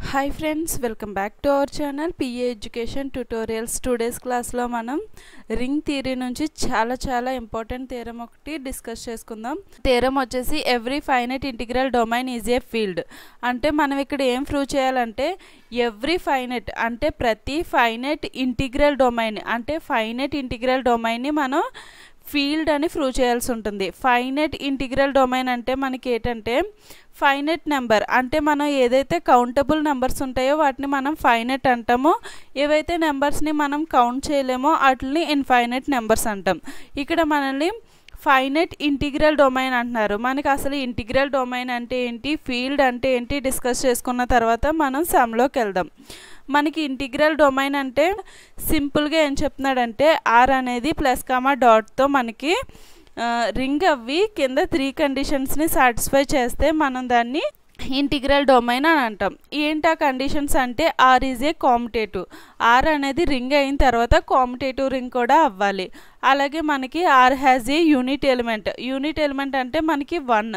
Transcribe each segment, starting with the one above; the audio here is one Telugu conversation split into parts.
hi friends welcome back to our channel P A education tutorials two days క్లాస్లో మనం రింగ్ థియరీ నుంచి చాలా చాలా ఇంపార్టెంట్ థీరం ఒకటి డిస్కస్ చేసుకుందాం థీరం వచ్చేసి every finite integral domain is a field అంటే మనం ఇక్కడ ఏం ప్రూవ్ చేయాలంటే ఎవ్రీ ఫైనైట్ అంటే ప్రతి ఫైనైట్ ఇంటిగ్రల్ డొమైన్ అంటే ఫైనైట్ ఇంటిగ్రల్ డొమైన్ని మనం ఫీల్డ్ అని ప్రూవ్ చేయాల్సి ఉంటుంది ఫైనెట్ ఇంటిగ్రల్ డొమైన్ అంటే మనకి ఏంటంటే ఫైనెట్ నెంబర్ అంటే మనం ఏదైతే కౌంటబుల్ నెంబర్స్ ఉంటాయో వాటిని మనం ఫైనెట్ అంటామో ఏవైతే నెంబర్స్ని మనం కౌంట్ చేయలేమో వాటిని ఇన్ఫైనెట్ నెంబర్స్ అంటాం ఇక్కడ మనల్ని ఫైనెట్ ఇంటిగ్రల్ డొమైన్ అంటున్నారు మనకి అసలు ఇంటిగ్రల్ డొమైన్ అంటే ఏంటి ఫీల్డ్ అంటే ఏంటి డిస్కస్ చేసుకున్న తర్వాత మనం సమ్లోకి వెళ్దాం మనకి ఇంటిగ్రల్ డొమైన్ అంటే సింపుల్గా ఏం చెప్తున్నాడంటే ఆర్ అనేది ప్లస్ కామా డాట్తో మనకి రింగ్ అవ్వి కింద త్రీ కండిషన్స్ని సాటిస్ఫై చేస్తే మనం దాన్ని ఇంటిగ్రల్ డొమైన్ అని అంటాం ఏంటి ఆ కండిషన్స్ అంటే R is a commutative R అనేది రింగ్ అయిన తర్వాత కామిటేటివ్ రింగ్ కూడా అవ్వాలి అలాగే మనకి R has a unit element unit element అంటే మనకి వన్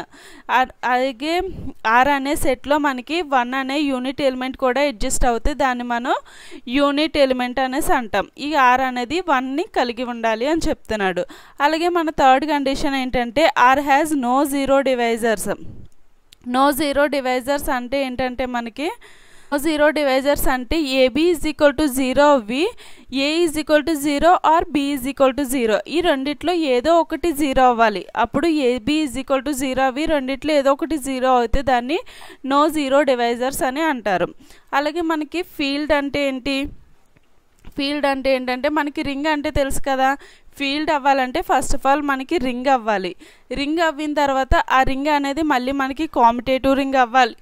అలాగే ఆర్ అనే సెట్లో మనకి వన్ అనే యూనిట్ ఎలిమెంట్ కూడా అడ్జస్ట్ అవుతే దాన్ని మనం యూనిట్ ఎలిమెంట్ అనేసి అంటాం ఈ ఆర్ అనేది వన్ని కలిగి ఉండాలి అని చెప్తున్నాడు అలాగే మన థర్డ్ కండిషన్ ఏంటంటే R has no zero divisors no zero divisors అంటే ఏంటంటే మనకి నో జీరో డివైజర్స్ అంటే A B is equal to zero అవి A is equal to zero or B is equal to zero ఈ రెండిట్లో ఏదో ఒకటి జీరో అవ్వాలి అప్పుడు A B is equal to zero అవి రెండిట్లో ఏదో ఒకటి జీరో అయితే దాన్ని నో జీరో డివైజర్స్ అని అంటారు అలాగే మనకి ఫీల్డ్ అంటే ఏంటి ఫీల్డ్ అంటే ఏంటంటే మనకి రింగ్ అంటే తెలుసు కదా ఫీల్డ్ అవ్వాలంటే ఫస్ట్ ఆఫ్ ఆల్ మనకి రింగ్ అవ్వాలి రింగ్ అవ్విన తర్వాత ఆ రింగ్ అనేది మళ్ళీ మనకి కామిటేటివ్ రింగ్ అవ్వాలి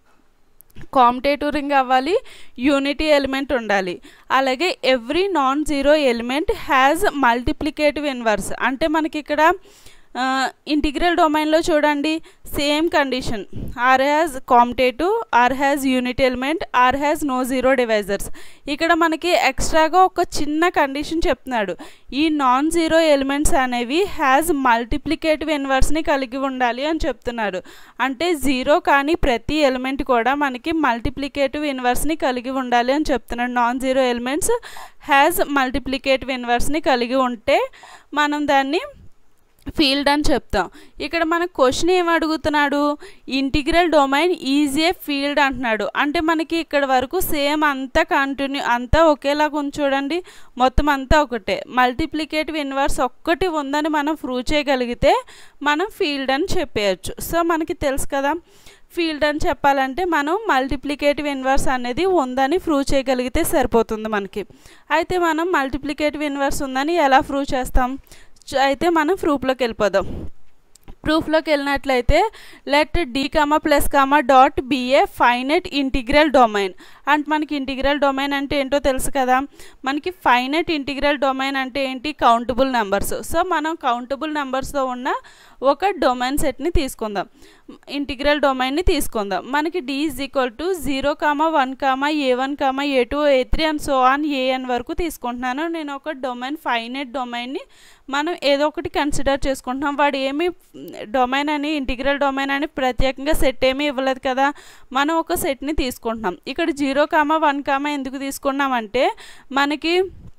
కామిటేటివ్ రింగ్ అవ్వాలి యూనిటీ ఎలిమెంట్ ఉండాలి అలాగే every non zero element has multiplicative inverse అంటే మనకి ఇక్కడ ఇంటిగ్రల్ డొమైన్లో చూడండి same condition R has commutative R has unit element R has no zero divisors ఇక్కడ మనకి ఎక్స్ట్రాగా ఒక చిన్న కండిషన్ చెప్తున్నాడు ఈ నాన్ జీరో ఎలిమెంట్స్ అనేవి హ్యాజ్ మల్టిప్లికేటివ్ ఇన్వర్స్ని కలిగి ఉండాలి అని చెప్తున్నాడు అంటే జీరో కానీ ప్రతి ఎలిమెంట్ కూడా మనకి మల్టిప్లికేటివ్ ఇన్వర్స్ని కలిగి ఉండాలి అని చెప్తున్నాడు non zero elements has multiplicative ఇన్వర్స్ని కలిగి ఉంటే మనం దాన్ని ఫీల్డ్ అని చెప్తాం ఇక్కడ మన క్వశ్చన్ ఏం అడుగుతున్నాడు ఇంటిగ్రల్ డొమైన్ ఈజీ ఫీల్డ్ అంటున్నాడు అంటే మనకి ఇక్కడ వరకు సేమ్ అంతా కంటిన్యూ అంతా ఒకేలాగా ఉంది చూడండి మొత్తం అంతా ఒకటే మల్టిప్లికేటివ్ ఇన్వర్స్ ఒక్కటి ఉందని మనం ప్రూవ్ చేయగలిగితే మనం ఫీల్డ్ అని చెప్పేయచ్చు సో మనకి తెలుసు కదా ఫీల్డ్ అని చెప్పాలంటే మనం మల్టిప్లికేటివ్ ఇన్వర్స్ అనేది ఉందని ప్రూవ్ చేయగలిగితే సరిపోతుంది మనకి అయితే మనం మల్టిప్లికేటివ్ ఇన్వర్స్ ఉందని ఎలా ప్రూవ్ చేస్తాం అయితే మనం ప్రూఫ్లోకి వెళ్ళిపోదాం ప్రూఫ్లోకి వెళ్ళినట్లయితే let D comma plus comma dot be a finite integral domain అంటే మనకి ఇంటిగ్రల్ డొమైన్ అంటే ఏంటో తెలుసు కదా మనకి ఫైనెట్ ఇంటిగ్రల్ డొమైన్ అంటే ఏంటి కౌంటబుల్ నెంబర్స్ సో మనం కౌంటబుల్ నెంబర్స్తో ఉన్న ఒక డొమైన్ సెట్ని తీసుకుందాం ఇంటిగ్రల్ డొమైన్ని తీసుకుందాం మనకి D is equal to zero comma one comma a one comma a two a three and so on a n వరకు తీసుకుంటున్నాను నేను ఒక డొమైన్ ఫైనెట్ డొమైన్ని మనం ఏదో ఒకటి కన్సిడర్ చేసుకుంటున్నాం వాడు ఏమి డొమైన్ అని ఇంటిగ్రల్ డొమైన్ అని ప్రత్యేకంగా సెట్ ఏమీ ఇవ్వలేదు కదా మనం ఒక సెట్ని తీసుకుంటున్నాం ఇక్కడ జీరో కామా వన్ కామా ఎందుకు తీసుకున్నామంటే మనకి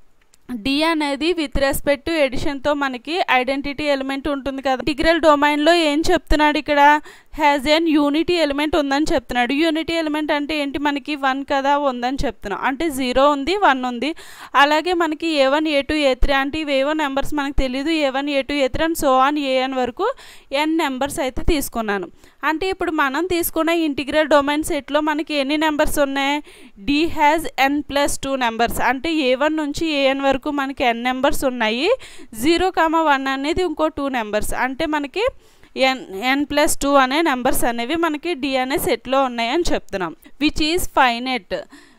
డి అనేది విత్ రెస్పెక్ట్ టు ఎడిషన్తో మనకి ఐడెంటిటీ ఎలిమెంట్ ఉంటుంది కదా ఇంటిగ్రల్ డొమైన్లో ఏం చెప్తున్నాడు ఇక్కడ హ్యాజ్ ఎన్ యూనిటీ ఎలిమెంట్ ఉందని చెప్తున్నాడు యూనిటీ ఎలిమెంట్ అంటే ఏంటి మనకి వన్ కదా ఉందని చెప్తున్నాం అంటే జీరో ఉంది వన్ ఉంది అలాగే మనకి a one a two a three అంటే ఇవేవో నెంబర్స్ మనకు తెలియదు a one a two a three and so on a n వరకు ఎన్ నెంబర్స్ అయితే తీసుకున్నాను అంటే ఇప్పుడు మనం తీసుకున్న ఇంటిగ్రల్ డొమైన్ సెట్లో మనకి ఎన్ని నెంబర్స్ ఉన్నాయి D has n plus two numbers అంటే ఏ వన్ నుంచి ఏఎన్ వరకు మనకి ఎన్ నెంబర్స్ ఉన్నాయి జీరో కామా వన్ అనేది ఇంకో టూ నెంబర్స్ అంటే మనకి ఎన్ ఎన్ ప్లస్ టూ అనే నెంబర్స్ అనేవి మనకి డి అనే సెట్లో ఉన్నాయని చెప్తున్నాం విచ్ ఈజ్ ఫైనెట్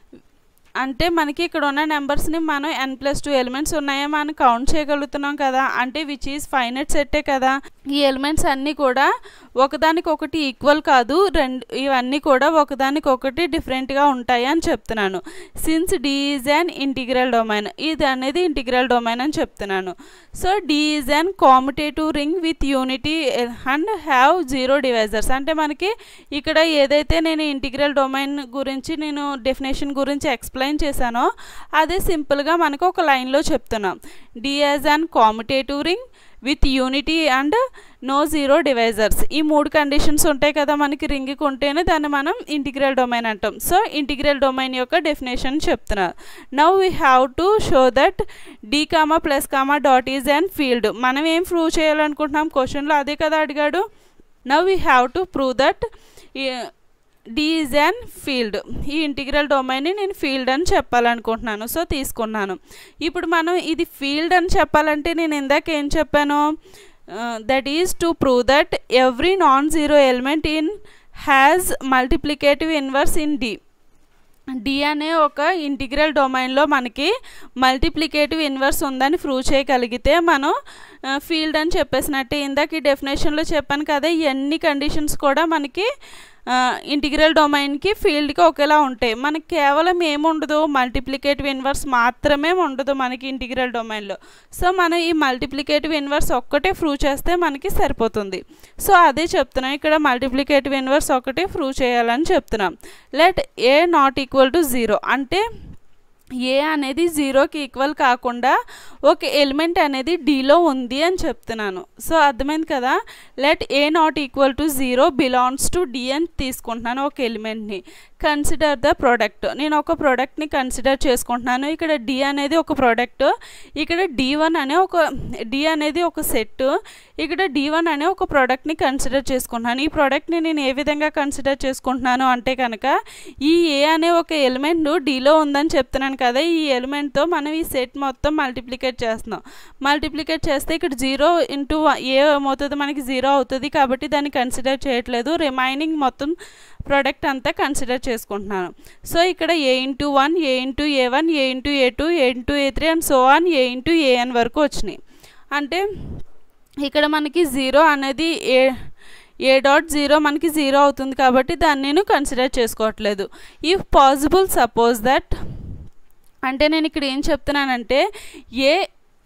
అంటే మనకి ఇక్కడ ఉన్న నెంబర్స్ని మనం ఎన్ ప్లస్ టూ ఎలిమెంట్స్ ఉన్నాయో మనం కౌంట్ చేయగలుగుతున్నాం కదా అంటే విచ్ ఈజ్ ఫైనెట్ సెట్టే కదా ఈ ఎలిమెంట్స్ అన్నీ కూడా ఒకదానికొకటి ఈక్వల్ కాదు రెండు ఇవన్నీ కూడా ఒకదానికొకటి డిఫరెంట్గా ఉంటాయి అని చెప్తున్నాను since D is an integral domain ఇది అనేది ఇంటిగ్రల్ డొమైన్ అని చెప్తున్నాను so D is an commutative ring with unity and have zero divisors అంటే మనకి ఇక్కడ ఏదైతే నేను ఇంటిగ్రల్ డొమైన్ గురించి నేను డెఫినేషన్ గురించి ఎక్స్ప్లెయిన్ చేశానో అదే సింపుల్గా మనకు ఒక లైన్లో చెప్తున్నాం D as an commutative ring with unity and no zero divisors ఈ మూడు కండిషన్స్ ఉంటాయి కదా మనకి రింగ్కి ఉంటేనే దాన్ని మనం ఇంటిగ్రల్ డొమైన్ అంటాం సో ఇంటిగ్రల్ డొమైన్ యొక్క డెఫినేషన్ చెప్తున్నారు now we have to show that D comma plus comma dot is and field మనం ఏం ప్రూవ్ చేయాలనుకుంటున్నాం క్వశ్చన్లో అదే కదా అడిగాడు now we have to prove that D is an field ఈ ఇంటిగ్రల్ డొమైన్ని నేను ఫీల్డ్ అని చెప్పాలనుకుంటున్నాను సో తీసుకున్నాను ఇప్పుడు మనం ఇది ఫీల్డ్ అని చెప్పాలంటే నేను ఇందాక ఏం చెప్పాను that is to prove that every non zero element in has multiplicative inverse in D D అనే ఒక ఇంటిగ్రల్ డొమైన్లో మనకి మల్టిప్లికేటివ్ ఇన్వర్స్ ఉందని ప్రూవ్ చేయగలిగితే మనం ఫీల్డ్ అని చెప్పేసినట్టే ఇందాక ఈ డెఫినేషన్లో చెప్పాను కదా ఇవన్నీ కండిషన్స్ కూడా మనకి ఇంటిగ్రల్ డొమైన్కి ఫీల్డ్కి ఒకేలా ఉంటాయి మనకి కేవలం ఏముండదు మల్టిప్లికేటివ్ ఇన్వర్స్ మాత్రమే ఉండదు మనకి ఇంటిగ్రల్ డొమైన్లో సో మనం ఈ మల్టిప్లికేటివ్ ఇన్వర్స్ ఒక్కటే ప్రూవ్ చేస్తే మనకి సరిపోతుంది సో అదే చెప్తున్నాం ఇక్కడ మల్టిప్లికేటివ్ ఇన్వర్స్ ఒకటే ప్రూవ్ చేయాలని చెప్తున్నాం let a not equal to zero అంటే ఏ అనేది జీరోకి ఈక్వల్ కాకుండా ఒక ఎలిమెంట్ అనేది డీలో ఉంది అని చెప్తున్నాను సో అర్థమైంది కదా let a not equal to zero belongs to D అని తీసుకుంటున్నాను ఒక ఎలిమెంట్ని కన్సిడర్ ద ప్రోడక్ట్ నేను ఒక ప్రోడక్ట్ని కన్సిడర్ చేసుకుంటున్నాను ఇక్కడ డి అనేది ఒక ప్రోడక్ట్ ఇక్కడ డి వన్ అనే ఒక డి అనేది ఒక సెట్ ఇక్కడ డి వన్ అనే ఒక ప్రోడక్ట్ని కన్సిడర్ చేసుకుంటున్నాను ఈ ప్రోడక్ట్ని నేను ఏ విధంగా కన్సిడర్ చేసుకుంటున్నాను అంటే కనుక ఈ ఏ అనే ఒక ఎలిమెంట్ డిలో ఉందని చెప్తున్నాను కదా ఈ ఎలిమెంట్తో మనం ఈ సెట్ మొత్తం మల్టిప్లికేట్ చేస్తున్నాం మల్టిప్లికేట్ చేస్తే ఇక్కడ జీరో ఇంటూ ఏ ఏమవుతుంది మనకి జీరో అవుతుంది కాబట్టి దాన్ని కన్సిడర్ చేయట్లేదు రిమైనింగ్ మొత్తం ప్రోడక్ట్ అంతా కన్సిడర్ చేసుకుంటున్నాను సో ఇక్కడ a into one a into a one a into a two a into a three and so on a into a n వరకు వచ్చినాయి అంటే ఇక్కడ మనకి జీరో అనేది ఏ ఏ డాట్ జీరో మనకి జీరో అవుతుంది కాబట్టి దాన్ని నేను కన్సిడర్ చేసుకోవట్లేదు ఇఫ్ పాసిబుల్ సపోజ్ దట్ అంటే నేను ఇక్కడ ఏం చెప్తున్నానంటే a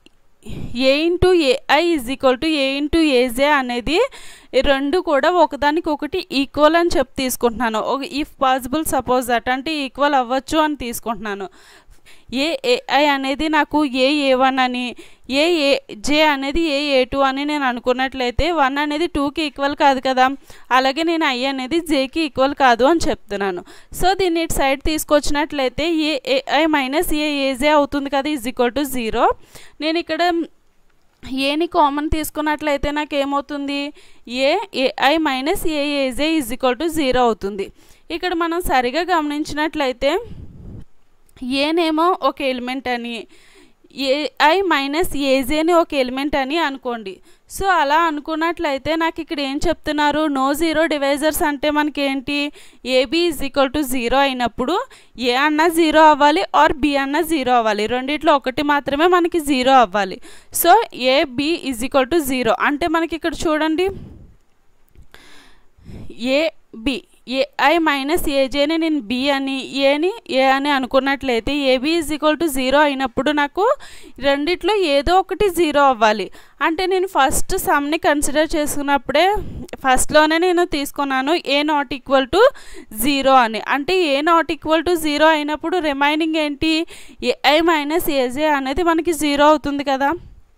a into a i is equal to a into a j అనేది రెండు కూడా ఒకదానికి ఒకటి ఈక్వల్ అని చెప్పి తీసుకుంటున్నాను ఇఫ్ పాసిబుల్ సపోజ్ దట్ అంటే ఈక్వల్ అవ్వచ్చు అని తీసుకుంటున్నాను ఏ ఏఐ అనేది నాకు ఏ ఏ వన్ అని ఏ ఏ జే అనేది ఏ ఏ టూ అని నేను అనుకున్నట్లయితే వన్ అనేది టూకి ఈక్వల్ కాదు కదా అలాగే నేను ఐ అనేది జేకి ఈక్వల్ కాదు అని చెప్తున్నాను సో దీన్ని ఇటు సైడ్ తీసుకొచ్చినట్లయితే a a i minus a a j అవుతుంది కదా ఈజ్ ఈక్వల్ టు జీరో నేను ఇక్కడ ఏని కామన్ తీసుకున్నట్లయితే నాకు ఏమవుతుంది a a i minus a a j is equal to zero అవుతుంది ఇక్కడ మనం సరిగా గమనించినట్లయితే ఏనేమో ఒక ఎలిమెంట్ అని ఏఐ మైనస్ ఏజేని ఒక ఎలిమెంట్ అని అనుకోండి సో అలా అనుకున్నట్లయితే నాకు ఇక్కడ ఏం చెప్తున్నారు నో జీరో డివైజర్స్ అంటే మనకి ఏంటి a b is equal to zero అయినప్పుడు ఏ అన్న జీరో అవ్వాలి ఆర్ బి అన్న జీరో అవ్వాలి రెండిట్లో ఒకటి మాత్రమే మనకి జీరో అవ్వాలి so a b is equal to zero అంటే మనకి ఇక్కడ చూడండి ఏ బి ఏఐ మైనస్ ఏజేని నేను బి అని ఏని ఏ అని అనుకున్నట్లయితే a b is equal to zero అయినప్పుడు నాకు రెండిట్లో ఏదో ఒకటి జీరో అవ్వాలి అంటే నేను ఫస్ట్ సమ్ని కన్సిడర్ చేసుకున్నప్పుడే ఫస్ట్లోనే నేను తీసుకున్నాను a not equal to zero అని అంటే a not equal to zero అయినప్పుడు రిమైనింగ్ ఏంటి ఏఐ మైనస్ ఏజే అనేది మనకి జీరో అవుతుంది కదా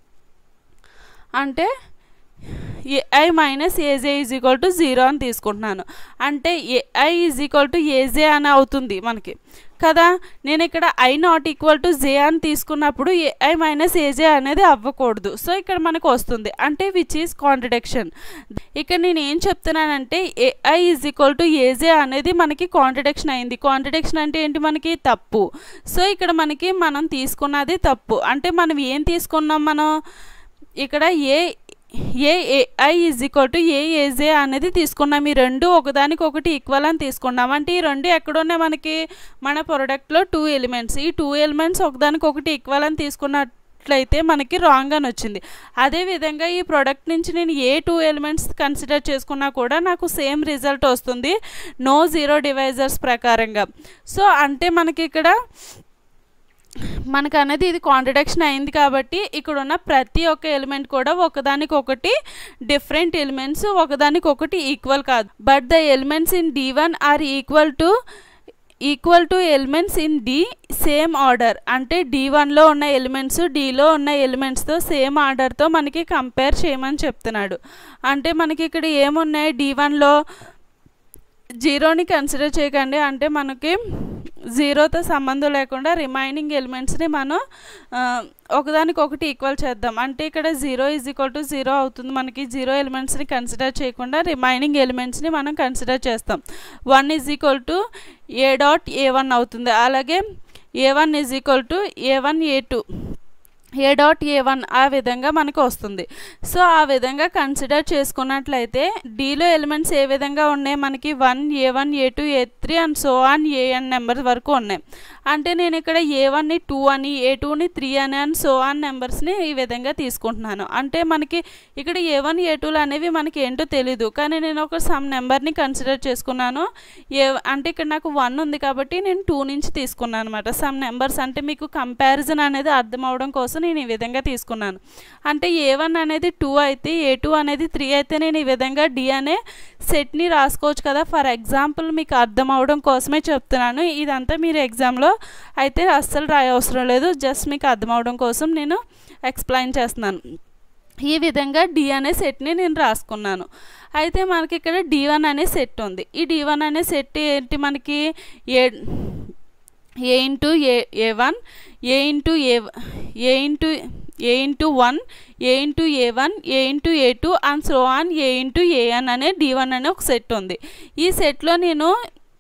అంటే a i minus a j is equal to zero అని తీసుకుంటున్నాను అంటే a i is equal to a j అని అవుతుంది మనకి కదా నేను ఇక్కడ i not equal to j అని తీసుకున్నప్పుడు ఏఐ మైనస్ ఏజే అనేది అవ్వకూడదు సో ఇక్కడ మనకు వస్తుంది అంటే విచ్ ఈజ్ కాంట్రడిక్షన్ ఇక్కడ నేను ఏం చెప్తున్నానంటే a i is equal to a j అనేది మనకి కాంట్రడిక్షన్ అయింది కాంట్రడిక్షన్ అంటే ఏంటి మనకి తప్పు సో ఇక్కడ మనకి మనం తీసుకున్నది తప్పు అంటే మనం ఏం తీసుకున్నాం మనం ఇక్కడ a a a i is equal to a a j అనేది తీసుకున్నాం ఈ రెండు ఒకదానికి ఒకటి ఈక్వల్ అని తీసుకున్నాం అంటే ఈ రెండు ఎక్కడున్నాయి మనకి మన ప్రోడక్ట్లో టూ ఎలిమెంట్స్ ఈ టూ ఎలిమెంట్స్ ఒకదానికి ఒకటి ఈక్వల్ అని తీసుకున్న చేసినట్లయితే మనకి రాంగ్ అని వచ్చింది అదేవిధంగా ఈ ప్రోడక్ట్ నుంచి నేను ఏ టూ ఎలిమెంట్స్ కన్సిడర్ చేసుకున్నా కూడా నాకు సేమ్ రిజల్ట్ వస్తుంది నో జీరో డివైజర్స్ ప్రకారంగా సో అంటే మనకి ఇక్కడ మనకు అనేది ఇది కాంట్రడక్షన్ అయింది కాబట్టి ఇక్కడ ఉన్న ప్రతి ఒక్క ఎలిమెంట్ కూడా ఒకదానికి ఒకటి డిఫరెంట్ ఎలిమెంట్స్ ఒకదానికి ఒకటి ఈక్వల్ కాదు but the elements in D one are equal to equal to elements in D same order అంటే డి వన్లో ఉన్న ఎలిమెంట్స్ డిలో ఉన్న ఎలిమెంట్స్తో సేమ్ ఆర్డర్తో మనకి కంపేర్ చేయమని చెప్తున్నాడు అంటే మనకి ఇక్కడ ఏమున్నాయి డి వన్లో జీరోని కన్సిడర్ చేయకండి అంటే మనకి జీరోతో సంబంధం లేకుండా రిమైనింగ్ ఎలిమెంట్స్ని మనం ఒకదానికి ఒకటి ఈక్వల్ చేద్దాం అంటే ఇక్కడ zero is equal to zero అవుతుంది మనకి జీరో ఎలిమెంట్స్ని కన్సిడర్ చేయకుండా రిమైనింగ్ ఎలిమెంట్స్ని మనం కన్సిడర్ చేస్తాం one is equal to a dot a one అవుతుంది అలాగే a one is equal to a one a two a dot a one ఆ విధంగా మనకు వస్తుంది సో ఆ విధంగా కన్సిడర్ చేసుకున్నట్లయితే డీలో ఎలిమెంట్స్ ఏ విధంగా ఉన్నాయి మనకి one a one a two a three and so on a n number వరకు ఉన్నాయి అంటే నేను ఇక్కడ ఏ వన్ని టూ అని ఏ టూని త్రీ అని అండ్ సో ఆన్ నెంబర్స్ని ఈ విధంగా తీసుకుంటున్నాను అంటే మనకి ఇక్కడ ఏ వన్ ఏ టూలు అనేవి మనకి ఏంటో తెలీదు కానీ నేను ఒక సమ్ నెంబర్ని కన్సిడర్ చేసుకున్నాను ఏ అంటే ఇక్కడ నాకు వన్ ఉంది కాబట్టి నేను టూ నుంచి తీసుకున్నాను అనమాట సమ్ నెంబర్స్ అంటే మీకు కంపారిజన్ అనేది అర్థం అవడం కోసం నేను ఈ విధంగా తీసుకున్నాను అంటే ఏ వన్ అనేది టూ అయితే ఏ టూ అనేది త్రీ అయితే నేను ఈ విధంగా డి అనే సెట్ని రాసుకోవచ్చు కదా ఫర్ ఎగ్జాంపుల్ మీకు అర్థం అవడం కోసమే చెప్తున్నాను ఇదంతా మీరు ఎగ్జామ్లో అయితే అస్సలు రాయ అవసరం లేదు జస్ట్ మీకు అర్థం అవడం కోసం నేను ఎక్స్ప్లెయిన్ చేస్తున్నాను ఈ విధంగా డి అనే సెట్ని నేను రాసుకున్నాను అయితే మనకి ఇక్కడ డి వన్ అనే సెట్ ఉంది ఈ డి వన్ అనే సెట్ ఏంటి మనకి a a into a a one a into a a into a into one a into a one a into a two and so on a into a n అనే డి వన్ అనే ఒక సెట్ ఉంది ఈ సెట్లో నేను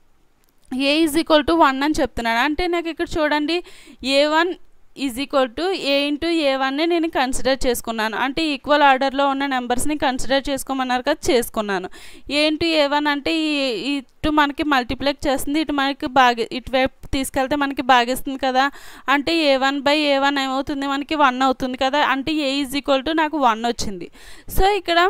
a is equal to one అని చెప్తున్నాను అంటే నాకు ఇక్కడ చూడండి a one is equal to a into a వన్ని నేను కన్సిడర్ చేసుకున్నాను అంటే ఈక్వల్ ఆర్డర్లో ఉన్న నెంబర్స్ని కన్సిడర్ చేసుకోమన్నారు కదా చేసుకున్నాను ఏ ఇంటూ ఏ వన్ అంటే ఈ ఇటు మనకి మల్టిప్లెక్స్ చేస్తుంది ఇటు మనకి బాగా ఇటువైపు తీసుకెళ్తే మనకి బాగేస్తుంది కదా అంటే a one by a one ఏమవుతుంది మనకి వన్ అవుతుంది కదా అంటే ఏ ఈజ్ ఈక్వల్ టు నాకు వన్ వచ్చింది సో ఇక్కడ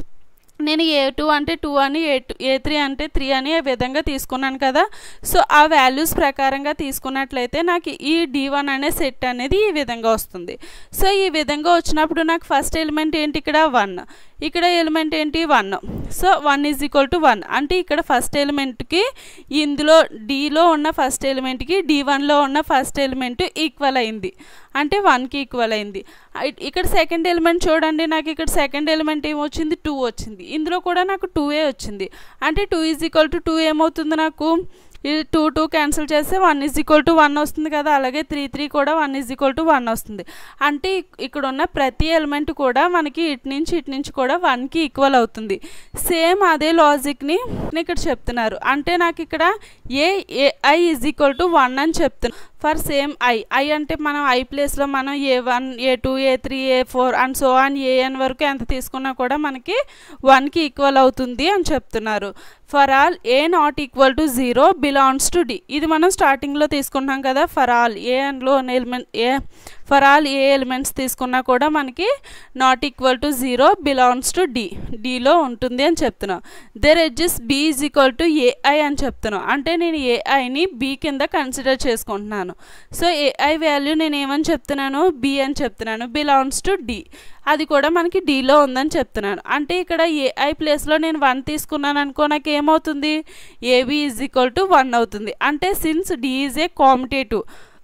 నేను ఏ టూ అంటే టూ అని ఏ టూ ఏ త్రీ అంటే త్రీ అని ఈ విధంగా తీసుకున్నాను కదా సో ఆ వాల్యూస్ ప్రకారంగా తీసుకున్నట్లయితే నాకు ఈ డి వన్ అనే సెట్ అనేది ఈ విధంగా వస్తుంది సో ఈ విధంగా వచ్చినప్పుడు నాకు ఫస్ట్ ఎలిమెంట్ ఏంటి ఇక్కడ వన్ ఇక్కడ ఎలిమెంట్ ఏంటి one so one is equal to one అంటే ఇక్కడ ఫస్ట్ ఎలిమెంట్కి ఇందులో డిలో ఉన్న ఫస్ట్ ఎలిమెంట్కి డి వన్లో ఉన్న ఫస్ట్ ఎలిమెంట్ ఈక్వల్ అయింది అంటే వన్కి ఈక్వల్ అయింది ఇక్కడ సెకండ్ ఎలిమెంట్ చూడండి నాకు ఇక్కడ సెకండ్ ఎలిమెంట్ ఏమొచ్చింది టూ వచ్చింది ఇందులో కూడా నాకు టూ ఏ వచ్చింది అంటే two is equal to two ఏమవుతుంది నాకు ఇది టూ టూ క్యాన్సిల్ చేస్తే one is equal to one వస్తుంది కదా అలాగే త్రీ త్రీ కూడా one is equal to one వస్తుంది అంటే ఇక్కడ ఉన్న ప్రతి ఎలిమెంట్ కూడా మనకి ఇటు నుంచి ఇటు నుంచి కూడా వన్కి ఈక్వల్ అవుతుంది సేమ్ అదే లాజిక్ని ఇక్కడ చెప్తున్నారు అంటే నాకు ఇక్కడ a a i is equal to one అని చెప్తున్నాను ఫర్ సేమ్ ఐ ఐ అంటే మనం ఐ ప్లేస్లో మనం a one a two a three a four and so on a n వరకు ఎంత తీసుకున్నా కూడా మనకి వన్కి ఈక్వల్ అవుతుంది అని చెప్తున్నారు for all a not equal to zero belongs to D ఇది మనం స్టార్టింగ్లో తీసుకున్నాం కదా ఫర్ ఆల్ ఏ అండ్లో element a for all a elements తీసుకున్నా కూడా మనకి not equal to zero belongs to D డిలో ఉంటుంది అని చెప్తున్నాం there exists b is equal to a i అని చెప్తున్నాం అంటే నేను ఏఐని బి కింద కన్సిడర్ చేసుకుంటున్నాను సో ఏఐ వాల్యూ నేను ఏమని చెప్తున్నాను బి అని చెప్తున్నాను బిలాంగ్స్ టు డి అది కూడా మనకి డీలో ఉందని చెప్తున్నాను అంటే ఇక్కడ ఏఐ ప్లేస్లో నేను వన్ తీసుకున్నాను అనుకో నాకు ఏమవుతుంది a b is equal to one అవుతుంది అంటే since D is a commutative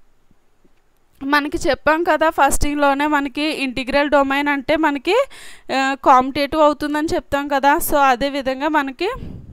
మనకి చెప్పాం కదా ఫస్టింగ్లోనే మనకి ఇంటిగ్రల్ డొమైన్ అంటే మనకి కాంపిటేటివ్ అవుతుందని చెప్తాం కదా సో అదే విధంగా మనకి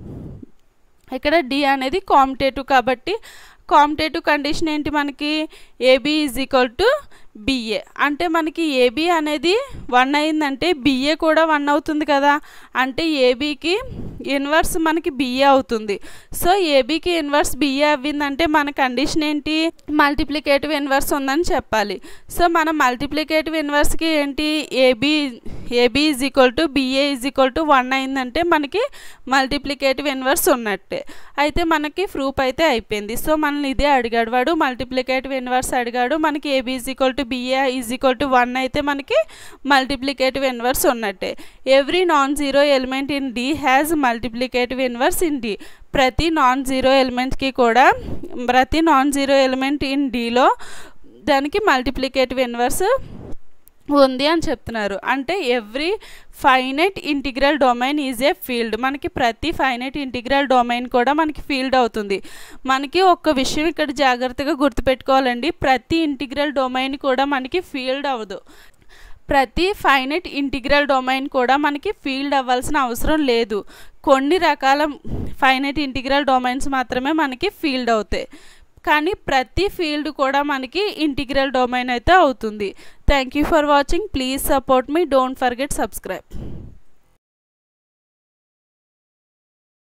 ఇక్కడ డి అనేది కాంపిటేటివ్ కాబట్టి కాంపిటేటివ్ కండిషన్ ఏంటి మనకి a b is equal to b a అంటే మనకి ఏబి అనేది వన్ అయిందంటే బిఏ కూడా వన్ అవుతుంది కదా అంటే ఏబికి ఇన్వర్స్ మనకి బిఏ అవుతుంది సో ఏబికి ఇన్వర్స్ బిఏ అవ్విందంటే మన కండిషన్ ఏంటి మల్టిప్లికేటివ్ ఇన్వర్స్ ఉందని చెప్పాలి సో మన మల్టిప్లికేటివ్ ఇన్వర్స్కి ఏంటి a b a b is equal to b a is equal to one అయిందంటే మనకి మల్టిప్లికేటివ్ ఇన్వర్స్ ఉన్నట్టే అయితే మనకి ప్రూఫ్ అయితే అయిపోయింది సో మనల్ని ఇదే అడిగాడు వాడు మల్టిప్లికేటివ్ ఇన్వర్స్ అడిగాడు మనకి a b is equal to b a is equal to one అయితే మనకి మల్టిప్లికేటివ్ ఇన్వర్స్ ఉన్నట్టే every non zero element in D has multiplicative inverse in D ప్రతి నాన్ జీరో ఎలిమెంట్కి కూడా ప్రతి నాన్ జీరో ఎలిమెంట్ ఇన్ డిలో దానికి మల్టిప్లికేటివ్ ఇన్వర్స్ ఉంది అని చెప్తున్నారు అంటే every finite integral domain is a field మనకి ప్రతి ఫైనైట్ ఇంటిగ్రల్ డొమైన్ కూడా మనకి ఫీల్డ్ అవుతుంది మనకి ఒక్క విషయం ఇక్కడ జాగ్రత్తగా గుర్తుపెట్టుకోవాలండి ప్రతి ఇంటిగ్రల్ డొమైన్ కూడా మనకి ఫీల్డ్ అవ్వదు ప్రతి ఫైనైట్ ఇంటిగ్రల్ డొమైన్ కూడా మనకి ఫీల్డ్ అవ్వాల్సిన అవసరం లేదు కొన్ని రకాల ఫైనైట్ ఇంటిగ్రల్ డొమైన్స్ మాత్రమే మనకి ఫీల్డ్ అవుతాయి కానీ ప్రతి ఫీల్డ్ కూడా మనకి ఇంటిగ్రల్ డొమైన్ అయితే అవుతుంది thank you for watching please support me don't forget subscribe